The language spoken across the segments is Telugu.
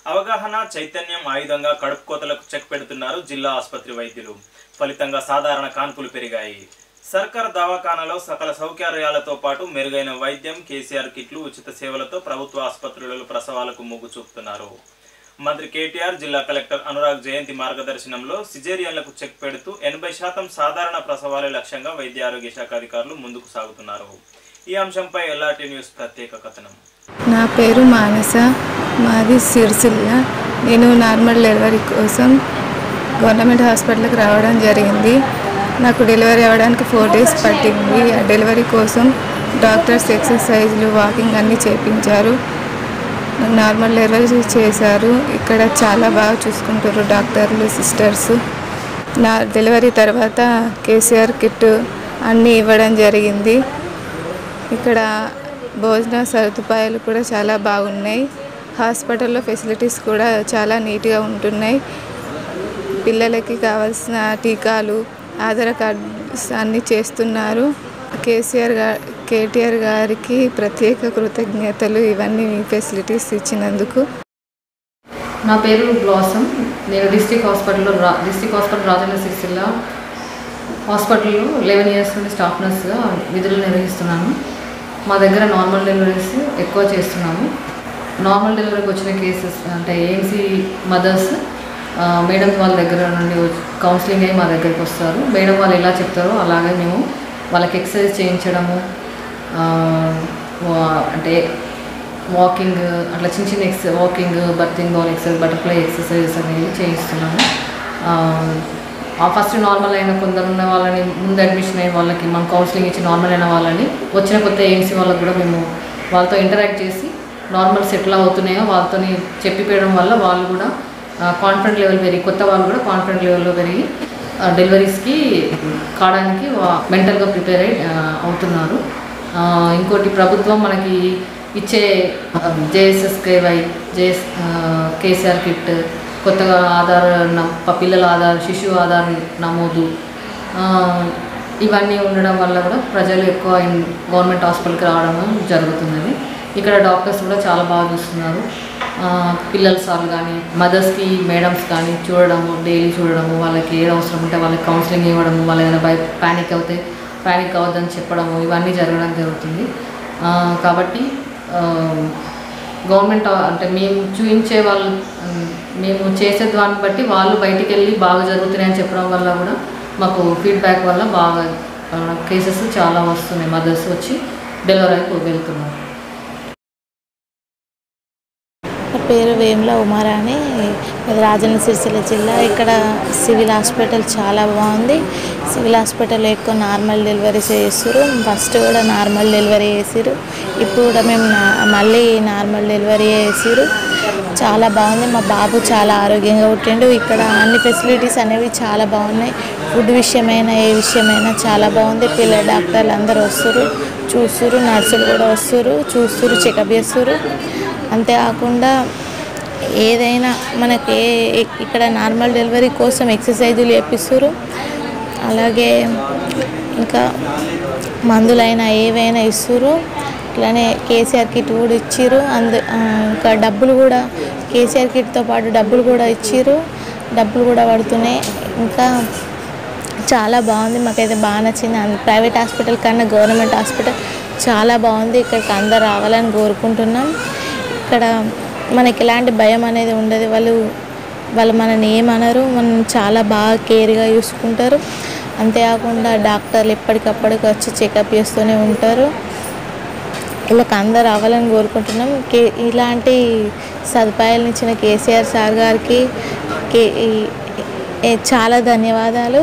అవగాహన చైతన్యం ఆయుధంగా కడుపు కోతలకు చెక్ పెడుతున్నారు జిల్లా ఆసుపత్రి వైద్యులు ఫలితంగా సాధారణ కాన్పులు పెరిగాయి సర్కార్ దవాఖానలో సకల సౌకర్యాలతో పాటు మెరుగైన వైద్యం కేసీఆర్ కిట్లు ఉచిత సేవలతో ప్రభుత్వ ఆసుపత్రులలో ప్రసవాలకు మొగ్గు చూపుతున్నారు మంత్రి కేటీఆర్ జిల్లా కలెక్టర్ అనురాగ్ జయంతి మార్గదర్శనంలో సిజేరియన్లకు చెక్ పెడుతూ ఎనభై శాతం సాధారణ ప్రసవాలే లక్ష్యంగా వైద్య ఆరోగ్య శాఖ అధికారులు ముందుకు సాగుతున్నారు ఈ అంశంపై ఎల్ఆర్టీ న్యూస్ ప్రత్యేక కథనం నా పేరు మానస మాది సిరిసిల్ల నేను నార్మల్ డెలివరీ కోసం గవర్నమెంట్ హాస్పిటల్కి రావడం జరిగింది నాకు డెలివరీ అవ్వడానికి ఫోర్ డేస్ పట్టింది ఆ డెలివరీ కోసం డాక్టర్స్ ఎక్సర్సైజ్లు వాకింగ్ అన్నీ చేపించారు నాకు నార్మల్ డెలివరీ చేశారు ఇక్కడ చాలా బాగా చూసుకుంటారు డాక్టర్లు సిస్టర్స్ నా డెలివరీ తర్వాత కేసీఆర్ కిట్ అన్నీ ఇవ్వడం జరిగింది ఇక్కడ భోజన సదుపాయాలు కూడా చాలా బాగున్నాయి హాస్పిటల్లో ఫెసిలిటీస్ కూడా చాలా నీట్గా ఉంటున్నాయి పిల్లలకి కావాల్సిన టీకాలు ఆధార్ కార్డ్స్ అన్నీ చేస్తున్నారు కేసీఆర్ గా కేటీఆర్ గారికి ప్రత్యేక కృతజ్ఞతలు ఇవన్నీ ఫెసిలిటీస్ ఇచ్చినందుకు నా పేరు బ్లాసమ్ నేను డిస్ట్రిక్ట్ హాస్పిటల్లో రా డిస్ట్రిక్ట్ హాస్పిటల్ రాజన్న సిరిసిల్ల హాస్పిటల్లో లెవెన్ ఇయర్స్ నుండి స్టాఫ్ నర్స్గా విధులు నిర్వహిస్తున్నాను మా దగ్గర నార్మల్ డెలివరీస్ ఎక్కువ చేస్తున్నాము నార్మల్ డెలివరీకి వచ్చిన కేసెస్ అంటే ఏఎంసీ మదర్స్ మేడం వాళ్ళ దగ్గర నుండి కౌన్సిలింగ్ అయ్యి మా దగ్గరికి వస్తారు మేడం వాళ్ళు ఎలా చెప్తారో అలాగే మేము వాళ్ళకి ఎక్సర్సైజ్ చేయించడము ఆ, వా- అంటే వాకింగ్ అట్లా చిన్న చిన్న ex walking birthing ball exercise butterfly exercises అనేవి చేయిస్తున్నాము ఆ ఫస్ట్ నార్మల్ అయిన కొందరు ఉన్న వాళ్ళని ముందు అడ్మిషన్ అయిన వాళ్ళకి మనం కౌన్సిలింగ్ ఇచ్చి నార్మల్ అయిన వాళ్ళని వచ్చిన కొత్త ఏఎంసీ వాళ్ళకి కూడా మేము వాళ్ళతో ఇంటరాక్ట్ చేసి నార్మల్ సెటిల్ అవుతున్నాయో వాళ్ళతో చెప్పిపోయడం వల్ల వాళ్ళు కూడా కాన్ఫిడెంట్ లెవెల్ పెరిగి కొత్త వాళ్ళు కూడా కాన్ఫిడెంట్ లెవెల్లో పెరిగి డెలివరీస్కి కావడానికి మెంటల్గా ప్రిపేర్ అయి ఆ, అవుతున్నారు ఆ, ఇంకోటి ప్రభుత్వం మనకి ఇచ్చే జేఎస్ఎస్కేవై జేఎస్ కేసీఆర్ కిట్ కొత్తగా ఆధార్ న- ప- పిల్లల ఆధార్ శిశువు ఆధార్ నమోదు ఆ, ఇవన్నీ ఉండడం వల్ల కూడా ప్రజలు ఎక్కువ ఇన్- గవర్నమెంట్ హాస్పిటల్కి రావడం జరుగుతున్నది ఇక్కడ డాక్టర్స్ కూడా చాలా బాగా చూస్తున్నారు ఆ, పిల్లల సార్లు కానీ మదర్స్కి మేడమ్స్ కానీ చూడడము డైలీ చూడడము వాళ్ళకి ఏది అవసరం ఉంటే వాళ్ళకి కౌన్సిలింగ్ ఇవ్వడము వాళ్ళు ఏదైనా భయ ప్యానిక్ అవుతే ప్యానిక్ అవ్వద్దని చెప్పడము ఇవన్నీ జరగడం జరుగుతుంది ఆ, కాబట్టి ఆ, గవర్నమెంట్ అంటే మేము చూపించే వాళ్ళు ఉమ్, మేము చేసే దాన్ని బట్టి వాళ్ళు బయటికి వెళ్ళి బాగా జరుగుతున్నాయని చెప్పడం వల్ల కూడా మాకు ఫీడ్బ్యాక్ వల్ల బాగా కేసెస్ చాలా వస్తున్నాయి మదర్స్ వచ్చి డెలివరీ అయిపో వెళ్తున్నారు నా పేరు వేముల ఉమారాణి ఇది రాజన్న సిరిసిల్ల జిల్లా ఇక్కడ సివిల్ హాస్పిటల్ చాలా బాగుంది సివిల్ హాస్పిటల్లో ఎక్కువ నార్మల్ డెలివరీస్ చేస్తారు ఫస్ట్ కూడా నార్మల్ డెలివరీ చేసిరు ఇప్పుడు కూడా మేము నా- మళ్ళీ నార్మల్ డెలివరీ చేసిరు చాలా బాగుంది మా బాబు చాలా ఆరోగ్యంగా పుట్టిండు ఇక్కడ అన్ని ఫెసిలిటీస్ అనేవి చాలా బాగున్నాయి ఫుడ్ విషయమైనా ఏ విషయమైనా చాలా బాగుంది పిల్లల డాక్టర్లు అందరూ వస్తారు చూస్తురు నర్సులు కూడా వస్తారు చూస్తురు చెకప్ చేస్తారు అంతేకాకుండా ఏదైనా మనకి ఏ ఇక్కడ నార్మల్ డెలివరీ కోసం ఎక్సర్సైజులు చేపిస్తారు అలాగే ఇంకా మందులైనా ఏవైనా ఇస్తారు ఇట్లానే కేసీఆర్ కిట్ కూడా ఇచ్చిర్రు అందు ఆ, ఇంకా డబ్బులు కూడా కేసీఆర్ కిట్తో పాటు డబ్బులు కూడా ఇచ్చిర్రు డబ్బులు కూడా పడుతున్నాయి ఇంకా చాలా బాగుంది మాకైతే బాగా నచ్చింది అన్- ప్రైవేట్ హాస్పిటల్ కన్నా గవర్నమెంట్ హాస్పిటల్ చాలా బాగుంది ఇక్కడికి అందరు రావాలని కోరుకుంటున్నాం ఇక్కడ మనకి ఎలాంటి భయం అనేది ఉండదు వాళ్ళు వాళ్ళు మనని ఏమనరు మనం చాలా బాగా కేర్గా చూసుకుంటారు అంతేకాకుండా డాక్టర్లు ఎప్పటికప్పటికి వచ్చి చెకప్ చేస్తూనే ఉంటారు వీళ్ళకి అందరు అవ్వాలని కోరుకుంటున్నాం కే ఇలాంటి సదుపాయాలను ఇచ్చిన కేసీఆర్ సార్ గారికి కే ఈ- ఈ- చాలా ధన్యవాదాలు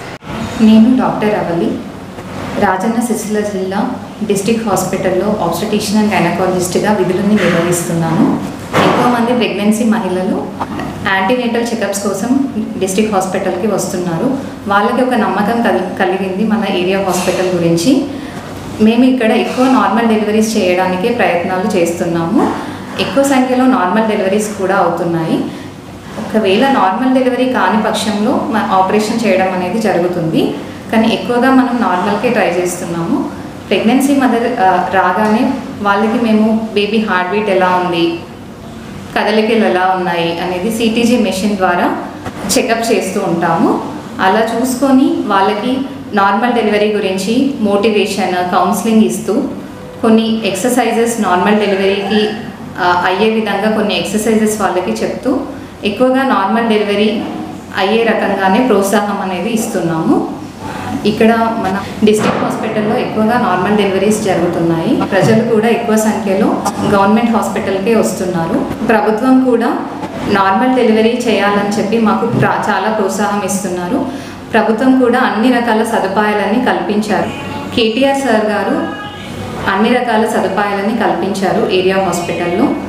నేను డాక్టర్ అవలి రాజన్న సిరిసిల్ల జిల్లా డిస్టిక్ హాస్పిటల్లో ఆబ్స్టటిషియన్ అండ్ గైనకాలజిస్ట్గా విధులని నిర్వహిస్తున్నాను ఎక్కువ మంది ప్రెగ్నెన్సీ మహిళలు యాంటీనేటల్ చెకప్స్ కోసం డిస్టిక్ హాస్పిటల్కి వస్తున్నారు వాళ్ళకి ఒక నమ్మకం కలి కలిగింది మన ఏరియా హాస్పిటల్ గురించి మేము ఇక్కడ ఎక్కువ నార్మల్ డెలివరీస్ చేయడానికే ప్రయత్నాలు చేస్తున్నాము ఎక్కువ సంఖ్యలో నార్మల్ డెలివరీస్ కూడా అవుతున్నాయి ఒకవేళ నార్మల్ డెలివరీ కాని పక్షంలో మన ఆపరేషన్ చేయడం అనేది జరుగుతుంది కానీ ఎక్కువగా మనం నార్మల్కే ట్రై చేస్తున్నాము ప్రెగ్నెన్సీ మదర్ రాగానే వాళ్ళకి మేము బేబీ హార్ట్ బీట్ ఎలా ఉంది కదలికలు ఎలా ఉన్నాయి అనేది సిటీజీ మెషిన్ ద్వారా చెకప్ చేస్తూ ఉంటాము అలా చూసుకొని వాళ్ళకి నార్మల్ డెలివరీ గురించి మోటివేషన్ కౌన్సిలింగ్ ఇస్తూ కొన్ని ఎక్సర్సైజెస్ నార్మల్ డెలివరీకి ఆ, అయ్యే విధంగా కొన్ని ఎక్సర్సైజెస్ వాళ్ళకి చెప్తూ ఎక్కువగా నార్మల్ డెలివరీ అయ్యే రకంగానే ప్రోత్సాహం అనేది ఇస్తున్నాము ఇక్కడ మన డిస్ట్రిక్ట్ హాస్పిటల్లో ఎక్కువగా నార్మల్ డెలివరీస్ జరుగుతున్నాయి ప్రజలు కూడా ఎక్కువ సంఖ్యలో గవర్నమెంట్ హాస్పిటల్కే వస్తున్నారు ప్రభుత్వం కూడా నార్మల్ డెలివరీ చేయాలని చెప్పి మాకు ప్రా- చాలా ప్రోత్సాహం ఇస్తున్నారు ప్రభుత్వం కూడా అన్ని రకాల సదుపాయాలన్నీ కల్పించారు కేటీఆర్ సార్ గారు అన్ని రకాల సదుపాయాలని కల్పించారు ఏరియా హాస్పిటల్లో